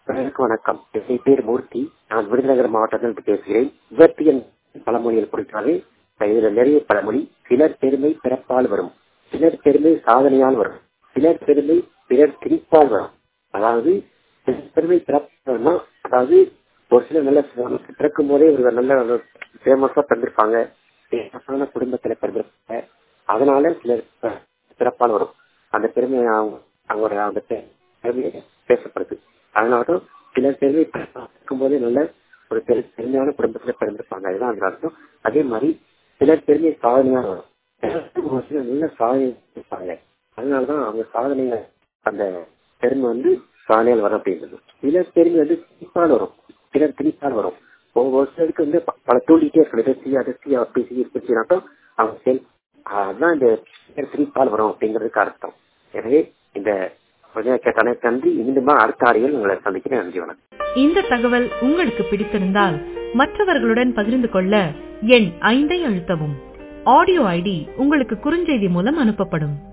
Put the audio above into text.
அனைவருக்கும் வணக்கம் என் பேர் மூர்த்தி நான் விருதுநகர் மாவட்டத்தில் பேசுகிறேன் விபத்தியன் பழமொழியில் பொறுத்தவரை இதுல நிறைய பழமொழி சிலர் பெருமை பிறப்பால் வரும் சிலர் பெருமை சாதனையால் வரும் சிலர் பெருமை பிறர் திணிப்பால் வரும் அதாவது சிலர் பெருமை பிறப்பால்னா அதாவது ஒரு சில நல்ல பிறக்கும் போதே ஒரு நல்ல ஃபேமஸா பிறந்திருப்பாங்க ஃபேமஸான குடும்பத்துல பிறந்திருப்பாங்க அதனால சிலர் பிறப்பால் வரும் அந்த பெருமை அவங்களோட அந்த பெருமையை பேசப்படுது அதனால சிலர் பெருமை பிறக்கும் போதே நல்ல ஒரு பெருமையான குடும்பத்துல பிறந்திருப்பாங்க அதுதான் அந்த அர்த்தம் அதே மாதிரி சிலர் பெருமை சாதனையா வரும் ஒரு சிலர் நல்ல சாதனை இருப்பாங்க அதனாலதான் அவங்க சாதனைய அந்த பெருமை வந்து சாதனையால் வரும் அப்படின்றது சிலர் பெருமை வந்து திணிப்பால் வரும் சிலர் திணிப்பால் வரும் ஒரு சிலருக்கு வந்து பல தூண்டிட்டே இருக்கணும் இதை செய்ய அதை செய்ய அப்படி செய்ய இப்படி செய்யணும் அவங்க செல் அதுதான் இந்த திணிப்பால் வரும் அப்படிங்கிறதுக்கு அர்த்தம் எனவே இந்த கேட்டானே நன்றி இன்னுமா அடுத்த ஆடியில் உங்களை சந்திக்கிறேன் நன்றி வணக்கம் இந்த தகவல் உங்களுக்கு பிடித்திருந்தால் மற்றவர்களுடன் பகிர்ந்து கொள்ள எண் ஐந்தை அழுத்தவும் ஆடியோ ஐடி உங்களுக்கு குறுஞ்செய்தி மூலம் அனுப்பப்படும்